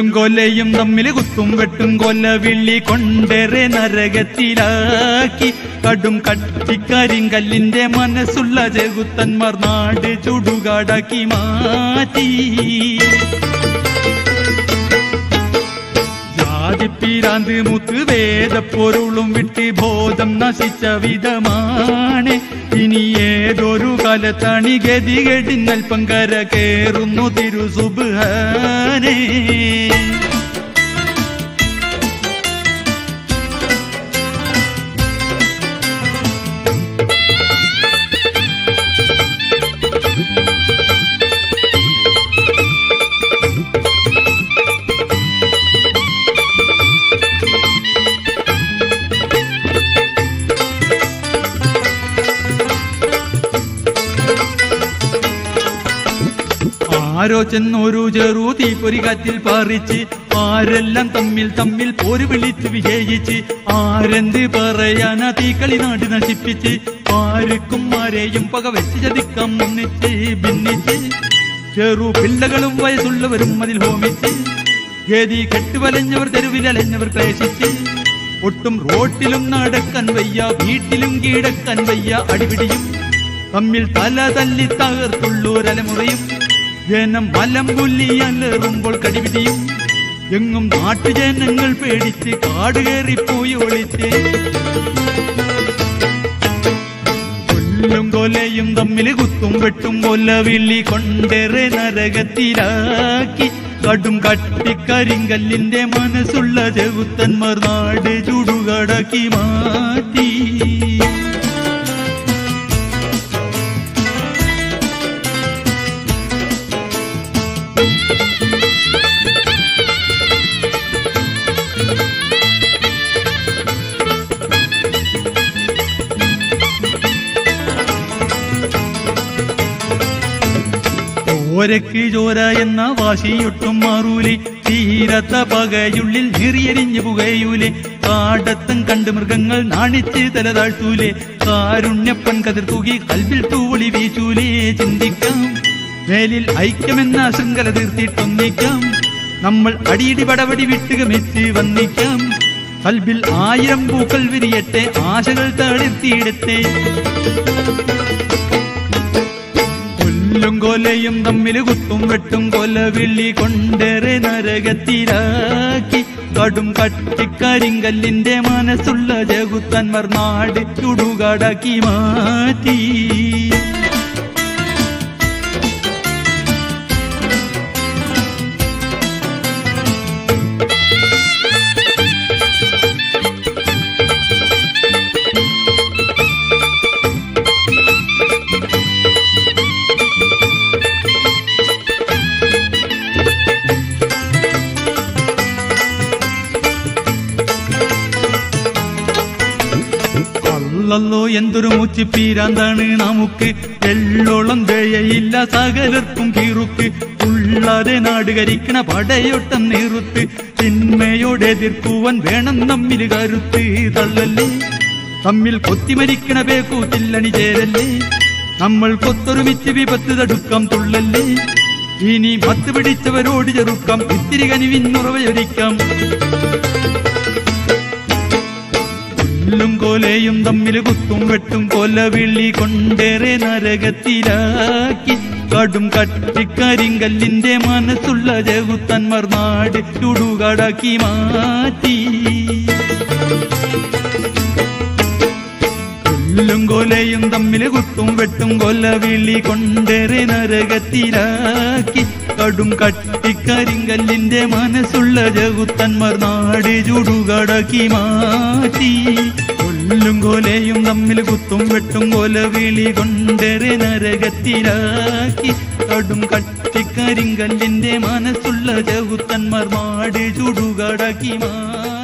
കൊല്ലും കൊലയും തമ്മിൽ കുത്തും വെട്ടും കൊല്ല വിള്ളി കൊണ്ടേറെ നരകത്തിലാക്കി കടും കട്ടിക്കരിങ്കല്ലിന്റെ മനസ്സുള്ള ചെകുത്തന്മാർ നാട് ചുടുകാടാക്കി മാറ്റി ജാതിപ്പീരാന്ത് മുത്ത് വേദപ്പൊരുളും വിട്ട് ബോധം നശിച്ച വിധമാണ് ഇനി ഏതൊരു കാലത്തണി ഗതികെടിന്നൽപ്പം കര കേറുന്നു തിരുസുബാനേ ആരോ ചെന്നൊരു ചെറു തീപ്പൊരി കാറ്റിൽ പാറിച്ച് ആരെല്ലാം തമ്മിൽ തമ്മിൽ പോര് വിളിച്ച് വിജയിച്ച് ആരെന്ത് പറയാനാ തീക്കളി നാട് നശിപ്പിച്ച് ആർക്കും ആരെയും പക വെച്ച് ചതിക്കാം ഒന്നിച്ച് ഭിന്നിച്ച് ചെറു പിള്ളകളും വയസ്സുള്ളവരും അതിൽ ഹോമിച്ച് ഗതി കെട്ടുവലഞ്ഞവർ തെരുവിലലഞ്ഞവർ ക്ലേശിച്ച് ഒട്ടും റോട്ടിലും നടക്കാൻ വയ്യ വീട്ടിലും കീഴക്കാൻ വയ്യ അടിപിടിയും തമ്മിൽ തല തല്ലി തകർത്തുള്ളൂരലമുറയും ജനം മലമ്പുല്ലി അലറുമ്പോൾ കടിപിടിയും എങ്ങും നാട്ടുജനങ്ങൾ പേടിച്ച് കാട് കയറിപ്പോയി ഒളിച്ച് കൊല്ലും കൊലയും തമ്മിൽ കുത്തും വെട്ടും കൊല്ല വിള്ളി കൊണ്ടേറെ നരകത്തിലാക്കി കടും കട്ടിക്കരിങ്കല്ലിന്റെ മനസ്സുള്ള ചെകുത്തന്മാർ നാട് ചുടുകടക്കി മാറ്റി ഓരക്ക് ചോര എന്ന വാശിയൊട്ടും മാറൂലേ തീരത്ത പകയുള്ളിൽ ഞെറിയരിഞ്ഞു പുകയൂലേ കാടത്തം കണ്ട് മൃഗങ്ങൾ നാണിച്ച് തല താഴ്ത്തൂലേ കാരുണ്യപ്പൻ കതിർ തൂകി കൽവിൽ തൂവളി വീശൂലേ ചിന്തിക്കാം മേലിൽ ഐക്യമെന്ന ശൃംഖല തീർത്തിട്ടൊന്നിക്കാം നമ്മൾ അടിയിടി പടപടി വിട്ടുകമെച്ച് വന്നിക്കാം കൽബിൽ ആയിരം പൂക്കൾ വിരിയട്ടെ ആശകൾ തളിർത്തിയിടത്തെ കൊല്ലും കൊലയും തമ്മിൽ കുത്തും വെട്ടും കൊല വിള്ളി കൊണ്ടേറെ നരകത്തിലാക്കി കടും കട്ടിക്കരിങ്കല്ലിന്റെ മനസ്സുള്ള ജകുത്തന്മാർ നാട് ചുടുകാടാക്കി മാറ്റി അല്ലല്ലോ എന്തൊരു മൂച്ചിപ്പീരാന്താണ് നമുക്ക് എള്ളോളം ദയയില്ല സകലർക്കും കീറുക്ക് ഉള്ളാതെ നാട് കരിക്കണ പടയോട്ടം നീറുത്ത് തിന്മയോടെ എതിർക്കുവാൻ വേണം നമ്മിൽ കരുത്ത് തള്ളല്ലേ തമ്മിൽ കൊത്തിമരിക്കണ പേക്കൂത്തില്ലണി ചേരല്ലേ നമ്മൾ കൊത്തൊരുമിച്ച് വിപത്ത് തടുക്കാം തുള്ളല്ലേ ഇനി മത്ത് പിടിച്ചവരോട് ചെറുക്കാം ഇത്തിരി കനിവിന്നുറവയൊരിക്കാം കൊല്ലും കൊലയും തമ്മിൽ കുത്തും വെട്ടും കൊല വിളി കൊണ്ടേറെ നരകത്തിലാക്കി കടും കട്ടിക്കരിങ്കല്ലിന്റെ മനസ്സുള്ള ജകുത്തന്മാർ നാട് ചുടുകാടാക്കി മാറ്റി കൊല്ലും കൊലയും തമ്മിൽ കുത്തും വെട്ടും കൊല വിളി കൊണ്ടേറെ നരകത്തിലാക്കി കടും കട്ടിക്കരിങ്കല്ലിന്റെ മനസ്സുള്ള ജകുത്തന്മാർ നാട് ചുടുകടക്കി മാറ്റി കൊല്ലും കൊലയും തമ്മിൽ കുത്തും വെട്ടും കൊല വിളി കൊണ്ടേറെ നരകത്തിലാക്കി കടും കട്ടിക്കരിങ്കല്ലിന്റെ മനസ്സുള്ള ജകുത്തന്മാർ നാട് ചുടുകടക്കി മാറ്റി